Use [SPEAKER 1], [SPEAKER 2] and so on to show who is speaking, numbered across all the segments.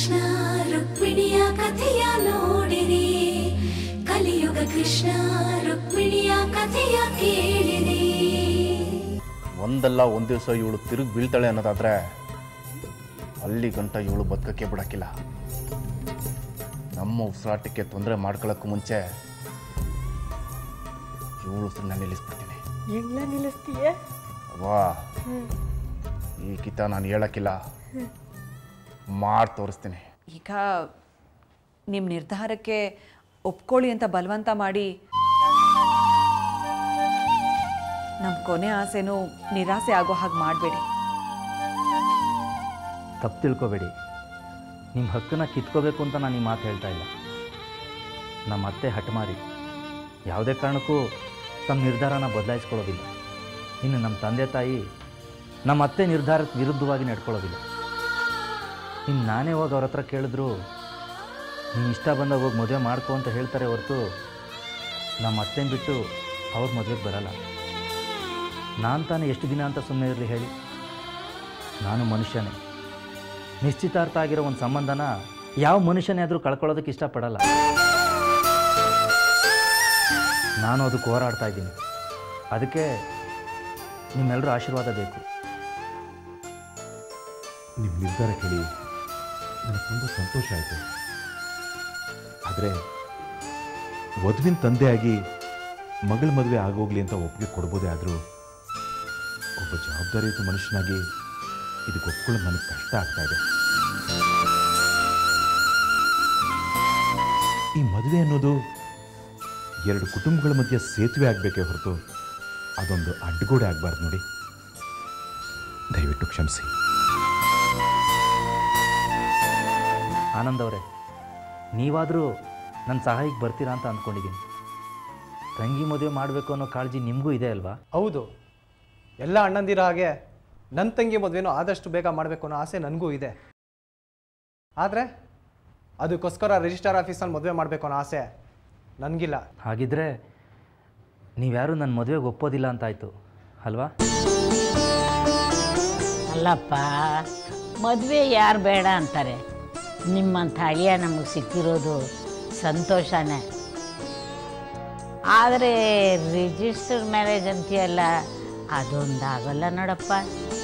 [SPEAKER 1] ಕೃಷ್ಣ ರುಕ್ಮಿಣಿಯ ಕಥೆಯ ನೋಡಿರಿ ಕಲಿಯುಗ ಕೃಷ್ಣ ರುಕ್ಮಿಣಿಯ ಕಥೆಯ ಕೇಳಿರಿ
[SPEAKER 2] ಒಂದಲ್ಲ ಒಂದು ದಿವಸ ಇವಳು ತಿರುಗಿ ಬೀಳ್ತಾಳೆ ಅನ್ನೋದಾದ್ರೆ ಅಲ್ಲಿ ಗಂಟ ಇವಳು ಬದುಕಕ್ಕೆ ಬಿಡಕ್ಕಿಲ್ಲ ನಮ್ಮ ಉಸಿರಾಟಕ್ಕೆ ತೊಂದರೆ ಮಾಡ್ಕೊಳ್ಳೋಕ್ಕೂ ಮುಂಚೆ ಇವಳು ಉಸಿರನ್ನ ನಿಲ್ಲಿಸ್ಬಿಡ್ತೀನಿ
[SPEAKER 3] ಹೆಂಗ್ಲ ನಿಲ್ಲಿಸ್ತೀಯ
[SPEAKER 2] ವಾ ಈ ಕಿತ ನಾನು ಹೇಳಕ್ಕಿಲ್ಲ ಮಾಡಿ ತೋರಿಸ್ತೀನಿ
[SPEAKER 4] ಈಗ ನಿಮ್ಮ ನಿರ್ಧಾರಕ್ಕೆ ಒಪ್ಕೊಳ್ಳಿ ಅಂತ ಬಲವಂತ ಮಾಡಿ ನಮ್ಮ ಕೊನೆ ಆಸೆನೂ ನಿರಾಸೆ ಆಗೋ ಹಾಗೆ ಮಾಡಬೇಡಿ
[SPEAKER 5] ತಪ್ಪು ತಿಳ್ಕೊಬೇಡಿ ನಿಮ್ಮ ಹಕ್ಕನ್ನು ಕಿತ್ಕೋಬೇಕು ಅಂತ ನಾನು ಈ ಮಾತು ಹೇಳ್ತಾ ಇಲ್ಲ ನಮ್ಮ ಅತ್ತೆ ಹಠಮಾರಿ ಯಾವುದೇ ಕಾರಣಕ್ಕೂ ತಮ್ಮ ನಿರ್ಧಾರನ ಬದಲಾಯಿಸ್ಕೊಳ್ಳೋದಿಲ್ಲ ಇನ್ನು ನಮ್ಮ ತಂದೆ ತಾಯಿ ನಮ್ಮ ಅತ್ತೆ ನಿರ್ಧಾರಕ್ಕೆ ವಿರುದ್ಧವಾಗಿ ನಡ್ಕೊಳ್ಳೋದಿಲ್ಲ ಇನ್ನು ನಾನೇ ಹೋಗಿ ಅವ್ರ ಹತ್ರ ಕೇಳಿದ್ರು ನೀನು ಇಷ್ಟ ಬಂದಾಗ ಹೋಗಿ ಮದುವೆ ಮಾಡ್ಕೊ ಅಂತ ಹೇಳ್ತಾರೆ ಹೊರತು ನಮ್ಮ ಅತ್ತೆನ ಬಿಟ್ಟು ಅವ್ರ ಮದುವೆಗೆ ಬರಲ್ಲ ನಾನು ತಾನೇ ಎಷ್ಟು ದಿನ ಅಂತ ಸುಮ್ಮನೆ ಇರಲಿ ಹೇಳಿ ನಾನು ಮನುಷ್ಯನೇ ನಿಶ್ಚಿತಾರ್ಥ ಆಗಿರೋ ಒಂದು ಸಂಬಂಧನ ಯಾವ ಮನುಷ್ಯನೇ ಆದರೂ ಕಳ್ಕೊಳ್ಳೋದಕ್ಕೆ ಇಷ್ಟಪಡಲ್ಲ ನಾನು ಅದಕ್ಕೆ ಹೋರಾಡ್ತಾ ಇದ್ದೀನಿ ಅದಕ್ಕೆ ನಿಮ್ಮೆಲ್ಲರೂ ಆಶೀರ್ವಾದ ಬೇಕು
[SPEAKER 6] ನಿಮ್ಮ ನಿರ್ಧಾರ ಕೇಳಿ ನನಗೆ ತುಂಬ ಸಂತೋಷ ಆಯಿತು ಆದರೆ ವಧುವಿನ ತಂದೆಯಾಗಿ ಮಗಳ ಮದುವೆ ಆಗೋಗ್ಲಿ ಅಂತ ಒಪ್ಪಿಗೆ ಕೊಡ್ಬೋದೇ ಆದರೂ ಒಬ್ಬ ಜವಾಬ್ದಾರಿಯುತ ಮನುಷ್ಯನಾಗಿ ಇದಕ್ಕೆ ಒಪ್ಕೊಳ್ಳೋದು ನನಗೆ ಕಷ್ಟ ಆಗ್ತಾ ಇದೆ ಈ ಮದುವೆ ಅನ್ನೋದು ಎರಡು ಕುಟುಂಬಗಳ ಮಧ್ಯೆ ಸೇತುವೆ ಆಗಬೇಕೇ ಹೊರತು ಅದೊಂದು ಅಡ್ಡಗೋಡೆ ಆಗಬಾರ್ದು ನೋಡಿ ದಯವಿಟ್ಟು ಕ್ಷಮಿಸಿ
[SPEAKER 5] ಆನಂದ್ ಅವರೇ ನೀವಾದರೂ ನನ್ನ ಸಹಾಯಕ್ಕೆ ಬರ್ತೀರಾ ಅಂತ ಅಂದ್ಕೊಂಡಿದ್ದೀನಿ ತಂಗಿ ಮದುವೆ ಮಾಡಬೇಕು ಅನ್ನೋ ಕಾಳಜಿ ನಿಮಗೂ ಇದೆ ಅಲ್ವಾ
[SPEAKER 7] ಹೌದು ಎಲ್ಲ ಅಣ್ಣಂದಿರ ಹಾಗೆ ನನ್ನ ತಂಗಿ ಮದುವೆನೂ ಆದಷ್ಟು ಬೇಗ ಮಾಡಬೇಕು ಅನ್ನೋ ಆಸೆ ನನಗೂ ಇದೆ ಆದರೆ ಅದಕ್ಕೋಸ್ಕರ ರಿಜಿಸ್ಟರ್ ಆಫೀಸಲ್ಲಿ ಮದುವೆ ಮಾಡಬೇಕು ಅನ್ನೋ ಆಸೆ ನನಗಿಲ್ಲ
[SPEAKER 5] ಹಾಗಿದ್ರೆ ನೀವ್ಯಾರೂ ನನ್ನ ಮದುವೆಗೆ ಒಪ್ಪೋದಿಲ್ಲ ಅಂತಾಯ್ತು ಅಲ್ವಾ
[SPEAKER 8] ಅಲ್ಲಪ್ಪ ಮದುವೆ ಯಾರು ಬೇಡ ಅಂತಾರೆ ನಿಮ್ಮಂಥ ಅಳಿಯ ನಮಗೆ ಸಿಕ್ಕಿರೋದು ಸಂತೋಷನೇ ಆದರೆ ರಿಜಿಸ್ಟರ್ ಮ್ಯಾರೇಜ್ ಅಂತೀಯಲ್ಲ ಅದೊಂದಾಗಲ್ಲ ನೋಡಪ್ಪ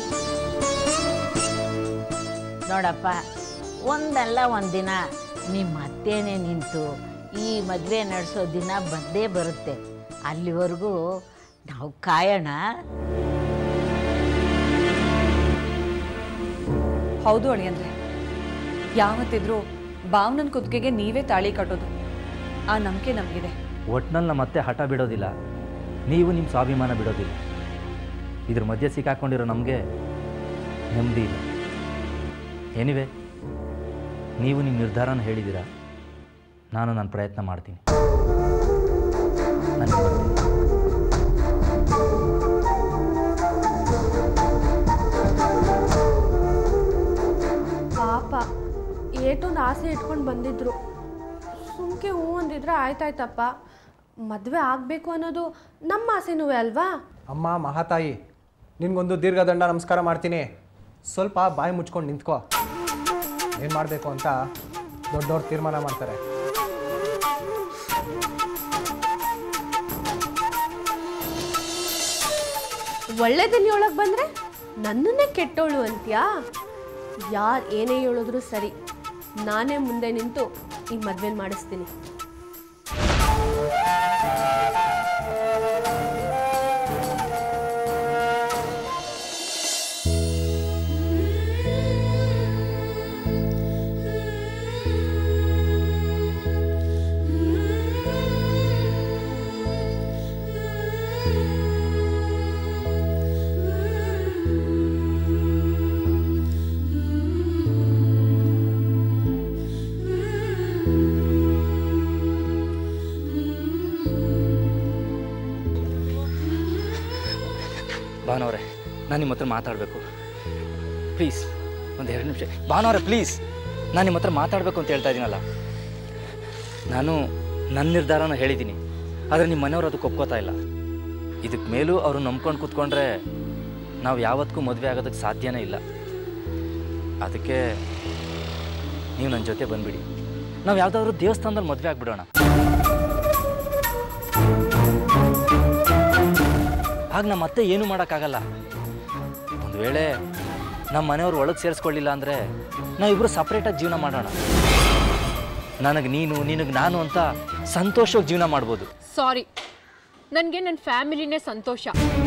[SPEAKER 8] ನೋಡಪ್ಪ ಒಂದಲ್ಲ ಒಂದಿನ ನಿಮ್ಮ ಅತ್ತೇನೆ ನಿಂತು ಈ ಮದುವೆ ನಡೆಸೋ ದಿನ ಬಂದೇ ಬರುತ್ತೆ ಅಲ್ಲಿವರೆಗೂ ನಾವು ಕಾಯೋಣ
[SPEAKER 4] ಹೌದು ಅಳಿಯಂದ್ರೆ ಯಾವತ್ತಿದ್ರೂ ಭಾವನನ್ ಕುತ್ತಿಗೆಗೆ ನೀವೇ ತಾಳಿ ಕಟ್ಟೋದು ಆ ನಂಬಿಕೆ ನಮಗಿದೆ
[SPEAKER 5] ಒಟ್ನಲ್ಲಿ ನಮ್ಮ ಅತ್ತೆ ಹಠ ಬಿಡೋದಿಲ್ಲ ನೀವು ನಿಮ್ಮ ಸ್ವಾಭಿಮಾನ ಬಿಡೋದಿಲ್ಲ ಇದ್ರ ಮಧ್ಯೆ ಸಿಕ್ಕಾಕೊಂಡಿರೋ ನಮಗೆ ನೆಮ್ಮದಿ ಇಲ್ಲ ಏನಿವೆ ನೀವು ನಿಮ್ಮ ನಿರ್ಧಾರನ ಹೇಳಿದ್ದೀರಾ ನಾನು ನನ್ನ ಪ್ರಯತ್ನ ಮಾಡ್ತೀನಿ ನಾನು ಬರ್ತೀನಿ
[SPEAKER 3] ಪಾಪ ಏಟೊಂದು ಆಸೆ ಇಟ್ಕೊಂಡು ಬಂದಿದ್ರು ಸುಮ್ಕೆ ಹ್ಞೂ ಅಂದಿದ್ರೆ ಆಯ್ತಾಯ್ತಪ್ಪ ಮದುವೆ ಆಗಬೇಕು ಅನ್ನೋದು ನಮ್ಮ ಆಸೆನೂ ಅಲ್ವಾ
[SPEAKER 7] ಅಮ್ಮ ಮಹಾತಾಯಿ ನಿನ್ಗೊಂದು ದೀರ್ಘದಂಡ ನಮಸ್ಕಾರ ಮಾಡ್ತೀನಿ ಸ್ವಲ್ಪ ಬಾಯಿ ಮುಚ್ಕೊಂಡು ನಿಂತ್ಕೋ ಏನು ಮಾಡಬೇಕು ಅಂತ ದೊಡ್ಡವ್ರು ತೀರ್ಮಾನ ಮಾಡ್ತಾರೆ
[SPEAKER 3] ಒಳ್ಳೇದನ್ನ ಹೇಳೋಕೆ ಬಂದರೆ ನನ್ನನ್ನೇ ಕೆಟ್ಟೋಳು ಅಂತ್ಯಾ ಯಾರು ಏನೇ ಹೇಳಿದ್ರು ಸರಿ ನಾನೇ ಮುಂದೆ ನಿಂತು ಈ ಮದ್ವೆ ಮಾಡಿಸ್ತೀನಿ
[SPEAKER 5] ಭಾನವ್ರೆ ನಾನು ನಿಮ್ಮ ಹತ್ರ ಮಾತಾಡಬೇಕು ಪ್ಲೀಸ್ ಒಂದು ಎರಡು ನಿಮಿಷ ಭಾನವ್ರೆ ಪ್ಲೀಸ್ ನಾನು ನಿಮ್ಮ ಹತ್ರ ಮಾತಾಡಬೇಕು ಅಂತ ಹೇಳ್ತಾ ಇದ್ದೀನಲ್ಲ ನಾನು ನನ್ನ ನಿರ್ಧಾರನ ಹೇಳಿದ್ದೀನಿ ಆದರೆ ನಿಮ್ಮ ಮನೆಯವರು ಅದಕ್ಕೆ ಒಪ್ಕೋತಾ ಇಲ್ಲ ಇದಕ್ಕೆ ಮೇಲೂ ಅವರು ನಂಬ್ಕೊಂಡು ಕೂತ್ಕೊಂಡ್ರೆ ನಾವು ಯಾವತ್ತಿಗೂ ಮದುವೆ ಆಗೋದಕ್ಕೆ ಸಾಧ್ಯನೇ ಇಲ್ಲ ಅದಕ್ಕೆ ನೀವು ನನ್ನ ಜೊತೆ ಬಂದ್ಬಿಡಿ ನಾವು ಯಾವುದಾದ್ರೂ ದೇವಸ್ಥಾನದಲ್ಲಿ ಮದುವೆ ಆಗ್ಬಿಡೋಣ ಆಗ ನಮ್ಮ ಅತ್ತೆ ಏನೂ ಮಾಡೋಕ್ಕಾಗಲ್ಲ ಒಂದು ವೇಳೆ ನಮ್ಮ ಮನೆಯವ್ರು ಒಳಗೆ ಸೇರಿಸ್ಕೊಳ್ಳಿಲ್ಲ ಅಂದರೆ ನಾವಿಬ್ಬರು ಸಪ್ರೇಟಾಗಿ ಜೀವನ ಮಾಡೋಣ ನನಗೆ ನೀನು ನಿನಗೆ ನಾನು ಅಂತ ಸಂತೋಷವಾಗಿ ಜೀವನ ಮಾಡ್ಬೋದು
[SPEAKER 9] ಸಾರಿ ನನಗೆ ನನ್ನ ಫ್ಯಾಮಿಲಿನೇ ಸಂತೋಷ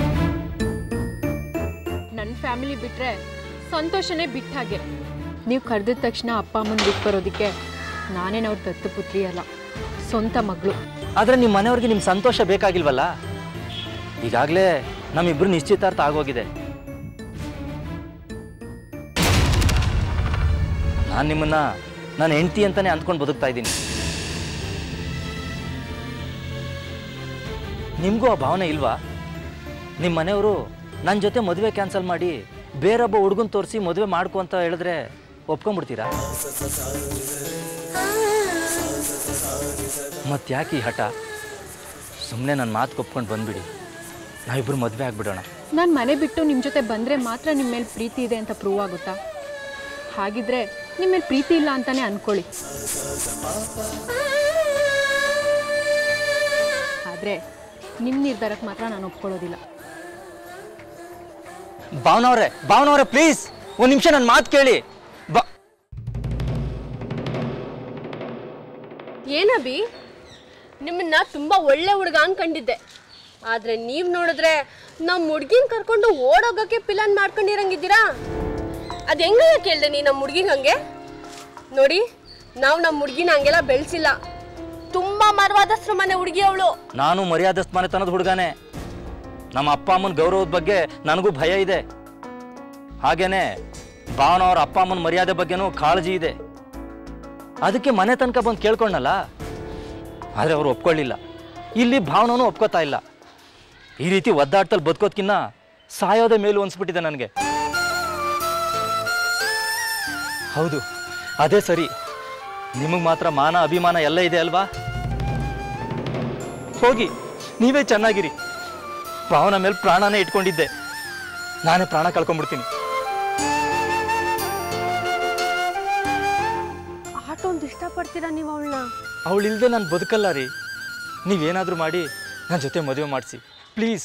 [SPEAKER 9] ನನ್ನ ಫ್ಯಾಮಿಲಿ ಬಿಟ್ಟರೆ ಸಂತೋಷನೇ ಬಿಟ್ಟ ಹಾಗೆ ನೀವು ಕರೆದಿದ ತಕ್ಷಣ ಅಪ್ಪ ಅಮ್ಮನ ಬಿಟ್ಟು ಬರೋದಕ್ಕೆ ನಾನೇನು ಅವ್ರ ದತ್ತು ಪುತ್ರಿ ಅಲ್ಲ ಸ್ವಂತ ಮಗಳು
[SPEAKER 5] ಆದರೆ ನಿಮ್ಮ ಮನೆಯವ್ರಿಗೆ ನಿಮ್ಮ ಸಂತೋಷ ಬೇಕಾಗಿಲ್ವಲ್ಲ ಈಗಾಗಲೇ ನಮ್ಮಿಬ್ಬರು ನಿಶ್ಚಿತಾರ್ಥ ಆಗೋಗಿದೆ ನಾನು ನಿಮ್ಮನ್ನ ನಾನು ಹೆಂಡ್ತಿ ಅಂತಾನೆ ಅಂದ್ಕೊಂಡು ಬದುಕ್ತಾ ಇದ್ದೀನಿ ನಿಮಗೂ ಆ ಭಾವನೆ ಇಲ್ವಾ ನಿಮ್ಮ ಮನೆಯವರು ನನ್ನ ಜೊತೆ ಮದುವೆ ಕ್ಯಾನ್ಸಲ್ ಮಾಡಿ ಬೇರೊಬ್ಬ ಹುಡುಗನ ತೋರಿಸಿ ಮದುವೆ ಮಾಡ್ಕೊ ಅಂತ ಹೇಳಿದ್ರೆ ಒಪ್ಕೊಂಡ್ಬಿಡ್ತೀರಾ ಮತ್ತೆ ಯಾಕೆ ಈ ಹಠ ಸುಮ್ಮನೆ ನನ್ನ ಮಾತು ಕೊಪ್ಕೊಂಡು ಬಂದ್ಬಿಡಿ ನಾವಿಬ್ಬರು ಮದುವೆ ಆಗ್ಬಿಡೋಣ
[SPEAKER 9] ನಾನು ಮನೆ ಬಿಟ್ಟು ನಿಮ್ಮ ಜೊತೆ ಬಂದರೆ ಮಾತ್ರ ನಿಮ್ಮ ಮೇಲೆ ಪ್ರೀತಿ ಇದೆ ಅಂತ ಪ್ರೂವ್ ಆಗುತ್ತಾ ಹಾಗಿದ್ರೆ ನಿಮ್ಮ ಮೇಲೆ ಪ್ರೀತಿ ಇಲ್ಲ ಅಂತಾನೆ ಅನ್ಕೊಳ್ಳಿ ಆದರೆ ನಿಮ್ಮ ನಿರ್ಧಾರಕ್ಕೆ ಮಾತ್ರ ನಾನು ಒಪ್ಕೊಳ್ಳೋದಿಲ್ಲ
[SPEAKER 5] ಭಾವನವ್ರೆ ಭಾವನವ್ರೆ ಪ್ಲೀಸ್ ಒಂದು ನಿಮಿಷ ನನ್ನ ಮಾತು ಕೇಳಿ ಬಾ
[SPEAKER 3] ಏನಬಿ ನಿಮ್ಮನ್ನ ತುಂಬಾ ಒಳ್ಳೆ ಹುಡುಗ ಅನ್ಕೊಂಡಿದ್ದೆ ಆದ್ರೆ ನೀವ್ ನೋಡಿದ್ರೆ ನಮ್ಮ ಹುಡ್ಗಿನ್ ಕರ್ಕೊಂಡು ಓಡೋಗಕ್ಕೆ ಪ್ಲಾನ್ ಮಾಡ್ಕೊಂಡಿರಂಗಿದ್ದೀರಾ ಅದ್ ಹೆಂಗಯ್ಯ ಕೇಳ್ದೆ ನೀ ನಮ್ಮ ಹುಡ್ಗಿಗೆ ಹಂಗೆ ನೋಡಿ ನಾವು ನಮ್ಮ ಹುಡ್ಗಿನ ಹಂಗೆಲ್ಲ ಬೆಳೆಸಿಲ್ಲ ತುಂಬಾ ಮರವಾದಸ್ತ್ರ ಮನೆ ಹುಡುಗಿ ಅವಳು
[SPEAKER 5] ನಾನು ಮರ್ಯಾದಸ್ಥ ಮನೆತನದ ಹುಡುಗನೇ ನಮ್ಮ ಅಪ್ಪ ಅಮ್ಮನ ಗೌರವದ ಬಗ್ಗೆ ನನಗೂ ಭಯ ಇದೆ ಹಾಗೇನೆ ಭಾವನವ್ರ ಅಪ್ಪ ಅಮ್ಮನ ಮರ್ಯಾದೆ ಬಗ್ಗೆನೂ ಕಾಳಜಿ ಇದೆ ಅದಕ್ಕೆ ಮನೆ ತನಕ ಬಂದು ಕೇಳ್ಕೊಂಡಲ್ಲ ಆದರೆ ಅವರು ಒಪ್ಕೊಳ್ಳಿಲ್ಲ ಇಲ್ಲಿ ಭಾವನೂ ಒಪ್ಕೋತಾ ಇಲ್ಲ ಈ ರೀತಿ ಒದ್ದಾಡ್ತಲ್ಲಿ ಬದುಕೋದ್ಕಿನ್ನ ಸಾಯೋದೇ ಮೇಲೂ ಅನ್ಸ್ಬಿಟ್ಟಿದೆ ನನಗೆ ಹೌದು ಅದೇ ಸರಿ ನಿಮಗೆ ಮಾತ್ರ ಮಾನ ಅಭಿಮಾನ ಎಲ್ಲ ಇದೆ ಅಲ್ವಾ ಹೋಗಿ ನೀವೇ ಚೆನ್ನಾಗಿರಿ ಭಾವನ ಮೇಲೆ ಪ್ರಾಣನೇ ಇಟ್ಕೊಂಡಿದ್ದೆ ನಾನೇ ಪ್ರಾಣ ಕಳ್ಕೊಂಡ್ಬಿಡ್ತೀನಿ
[SPEAKER 3] ಆಟೊಂದು ಇಷ್ಟಪಡ್ತೀರಾ ನೀವು ಅವಳನ್ನ
[SPEAKER 5] ಅವಳಿಲ್ದೆ ನಾನು ಬದುಕಲ್ಲ ರೀ ನೀವೇನಾದರೂ ಮಾಡಿ ನನ್ನ ಜೊತೆ ಮದುವೆ ಮಾಡಿಸಿ ಪ್ಲೀಸ್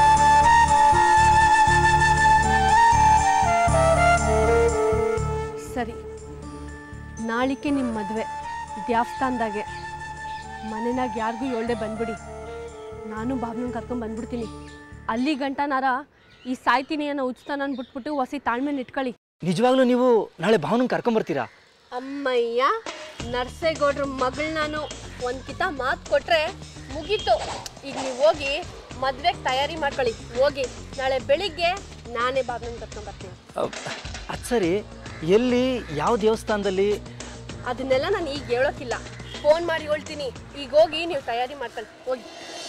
[SPEAKER 3] ಸರಿ ನಾಳಿಕೆ ನಿಮ್ಮ ಮದುವೆ ದೇವಸ್ಥಾನದಾಗೆ ಮನೆನಾಗ ಯಾರಿಗೂ ಹೇಳ್ದೆ ಬಂದ್ಬಿಡಿ ನಾನು ಬಾಬ್ನಂಗೆ ಕರ್ಕೊಂಡು ಬಂದ್ಬಿಡ್ತೀನಿ ಅಲ್ಲಿ ಗಂಟನಾರ ಈ ಸಾಯ್ತೀನಿ ಅನ್ನೋ ಉಚಿತನ ಬಿಟ್ಬಿಟ್ಟು ಹೊಸಿ ತಾಳ್ಮೆನ ಇಟ್ಕೊಳ್ಳಿ
[SPEAKER 5] ನಿಜವಾಗ್ಲೂ ನೀವು ನಾಳೆ ಭಾವನಂಗೆ ಕರ್ಕೊಂಬರ್ತೀರಾ
[SPEAKER 3] ಅಮ್ಮಯ್ಯ ನರ್ಸೇಗೌಡ್ರ ಮಗಳು ನಾನು ಒಂದು ಕಿತ ಮಾತು ಕೊಟ್ರೆ ಮುಗೀತು ಈಗ ನೀವು ಹೋಗಿ ಮದ್ವೆಗೆ ತಯಾರಿ ಮಾಡ್ಕೊಳ್ಳಿ ಹೋಗಿ ನಾಳೆ ಬೆಳಿಗ್ಗೆ ನಾನೇ ಬಾಬ್ನಂಗೆ ಕರ್ಕೊಂಡು ಬರ್ತೀನಿ
[SPEAKER 5] ಅದು ಸರಿ ಎಲ್ಲಿ ಯಾವ ದೇವಸ್ಥಾನದಲ್ಲಿ
[SPEAKER 3] ಅದನ್ನೆಲ್ಲ ನಾನು ಈಗ ಹೇಳೋಕ್ಕಿಲ್ಲ ಫೋನ್ ಮಾಡಿ ಹೇಳ್ತೀನಿ ಈಗ ಹೋಗಿ ನೀವು ತಯಾರಿ ಮಾಡ್ಕೊಳ್ಳಿ ಹೋಗಿ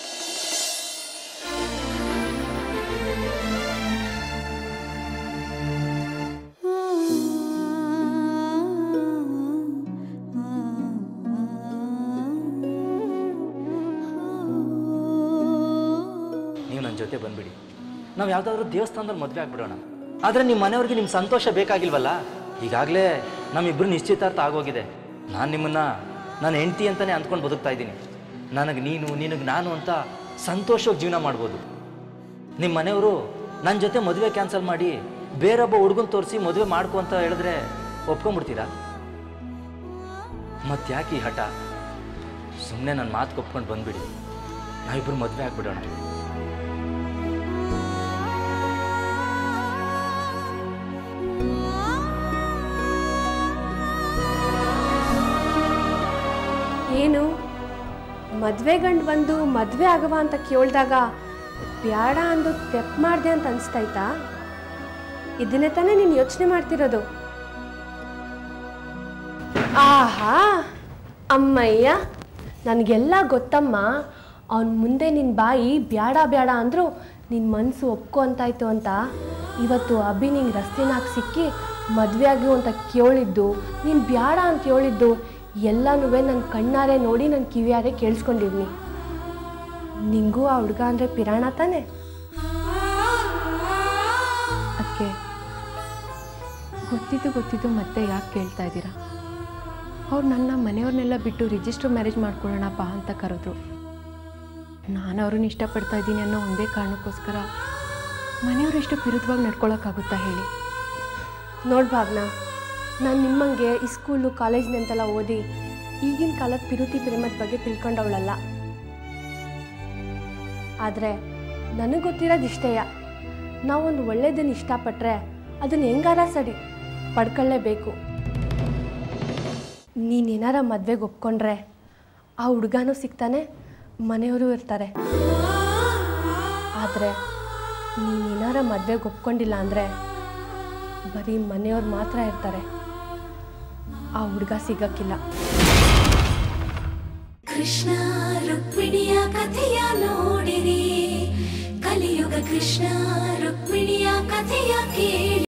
[SPEAKER 5] ನೀವು ನನ್ನ ಜೊತೆ ಬಂದ್ಬಿಡಿ ನಾವು ಯಾವುದಾದ್ರೂ ದೇವಸ್ಥಾನದಲ್ಲಿ ಮದುವೆ ಆಗ್ಬಿಡೋಣ ಆದರೆ ನಿಮ್ಮ ಮನೆಯವ್ರಿಗೆ ನಿಮ್ಮ ಸಂತೋಷ ಬೇಕಾಗಿಲ್ವಲ್ಲ ಈಗಾಗಲೇ ನಮ್ಮಿಬ್ಬರು ನಿಶ್ಚಿತಾರ್ಥ ಆಗೋಗಿದೆ ನಾನು ನಿಮ್ಮನ್ನ ನಾನು ಹೆಂಡ್ತಿ ಅಂತಲೇ ಅಂದ್ಕೊಂಡು ಬದುಕ್ತಾ ಇದ್ದೀನಿ ನನಗೆ ನೀನು ನಿನಗೆ ನಾನು ಅಂತ ಸಂತೋಷವಾಗಿ ಜೀವನ ಮಾಡ್ಬೋದು ನಿಮ್ಮ ಮನೆಯವರು ನನ್ನ ಜೊತೆ ಮದುವೆ ಕ್ಯಾನ್ಸಲ್ ಮಾಡಿ ಬೇರೊಬ್ಬ ಹುಡುಗನ ತೋರಿಸಿ ಮದುವೆ ಮಾಡ್ಕೊ ಅಂತ ಹೇಳಿದ್ರೆ ಒಪ್ಕೊಂಡ್ಬಿಡ್ತೀರಾ ಮತ್ತೆ ಯಾಕೆ ಈ ಹಠ ಸುಮ್ಮನೆ ನನ್ನ ಮಾತು ಕೊಪ್ಕೊಂಡು ಬಂದ್ಬಿಡಿ ನಾವಿಬ್ಬರು ಮದುವೆ ಆಗ್ಬಿಡೋಣ
[SPEAKER 3] ಏನು ಮದುವೆ ಗಂಡು ಬಂದು ಮದುವೆ ಆಗವ ಅಂತ ಕೇಳಿದಾಗ ಬ್ಯಾಡ ಅಂದು ತೆಪ್ ಮಾಡಿದೆ ಅಂತ ಅನಿಸ್ತಾಯ್ತಾ ಇದನ್ನೇ ತಾನೇ ನೀನು ಯೋಚನೆ ಮಾಡ್ತಿರೋದು ಆಹಾ ಅಮ್ಮಯ್ಯ ನನಗೆಲ್ಲ ಗೊತ್ತಮ್ಮ ಅವನ ಮುಂದೆ ನಿನ್ನ ಬಾಯಿ ಬ್ಯಾಡ ಬ್ಯಾಡ ಅಂದರೂ ನಿನ್ನ ಮನಸ್ಸು ಒಪ್ಕೊ ಅಂತಾಯ್ತು ಅಂತ ಇವತ್ತು ಅಭಿ ನಿಂಗೆ ರಸ್ತೆನಾಗ ಸಿಕ್ಕಿ ಮದುವೆ ಆಗು ಅಂತ ಕೇಳಿದ್ದು ನೀನು ಬ್ಯಾಡ ಅಂತ ಹೇಳಿದ್ದು ಎಲ್ಲನೂ ನನ್ನ ಕಣ್ಣಾರೆ ನೋಡಿ ನನ್ನ ಕಿವಿಯಾರೆ ಕೇಳಿಸ್ಕೊಂಡಿವ್ನಿ ನಿಂಗೂ ಆ ಹುಡುಗ ಅಂದರೆ ಪಿರಾಣ ತಾನೆ
[SPEAKER 9] ಅದಕ್ಕೆ ಗೊತ್ತಿದ್ದು ಗೊತ್ತಿದ್ದು ಮತ್ತೆ ಯಾಕೆ ಕೇಳ್ತಾ ಇದ್ದೀರಾ ಅವ್ರು ನನ್ನ ಮನೆಯವ್ರನ್ನೆಲ್ಲ ಬಿಟ್ಟು ರಿಜಿಸ್ಟರ್ ಮ್ಯಾರೇಜ್ ಮಾಡ್ಕೊಳ್ಳೋಣ ಬಾ ಅಂತ ಕರೆದ್ರು ನಾನು ಅವ್ರನ್ನ ಇಷ್ಟಪಡ್ತಾ ಇದ್ದೀನಿ ಅನ್ನೋ ಒಂದೇ ಕಾರಣಕ್ಕೋಸ್ಕರ ಮನೆಯವರು ಎಷ್ಟು ವಿರುದ್ಧವಾಗಿ ನಡ್ಕೊಳಕ್ಕಾಗುತ್ತಾ ಹೇಳಿ
[SPEAKER 3] ನೋಡ್ ಭಾವನಾ ನಾನು ನಿಮ್ಮಂಗೆ ಈ ಸ್ಕೂಲು ಕಾಲೇಜ್ನಂತೆಲ್ಲ ಓದಿ ಈಗಿನ ಕಾಲದ ಪಿರುತಿ ಪ್ರೇಮದ ಬಗ್ಗೆ ತಿಳ್ಕೊಂಡವಳಲ್ಲ ಆದರೆ ನನಗೆ ಗೊತ್ತಿರೋದು ಇಷ್ಟೇಯ ನಾವೊಂದು ಒಳ್ಳೇದನ್ನು ಇಷ್ಟಪಟ್ಟರೆ ಅದನ್ನು ಹೆಂಗಾರ ಸರಿ ಪಡ್ಕೊಳ್ಳೇಬೇಕು ನೀನೇನಾರ ಮದುವೆಗೆ ಒಪ್ಕೊಂಡ್ರೆ ಆ ಹುಡುಗನೂ ಸಿಗ್ತಾನೆ ಮನೆಯವರು ಇರ್ತಾರೆ ಆದರೆ ನೀನೇನಾರ ಮದುವೆಗೆ ಒಪ್ಕೊಂಡಿಲ್ಲ ಅಂದರೆ ಬರೀ ಮನೆಯವ್ರು ಮಾತ್ರ ಇರ್ತಾರೆ ಆ ಹುಡುಗ ಸಿಗಕ್ಕಿಲ್ಲ
[SPEAKER 1] ಕೃಷ್ಣ ರುಕ್ಮಿಣಿಯ ಕಥೆಯ ನೋಡಿರಿ ಕಲಿಯುಗ ಕೃಷ್ಣ ರುಕ್ಮಿಣಿಯ ಕಥೆಯ ಕೇಳಿ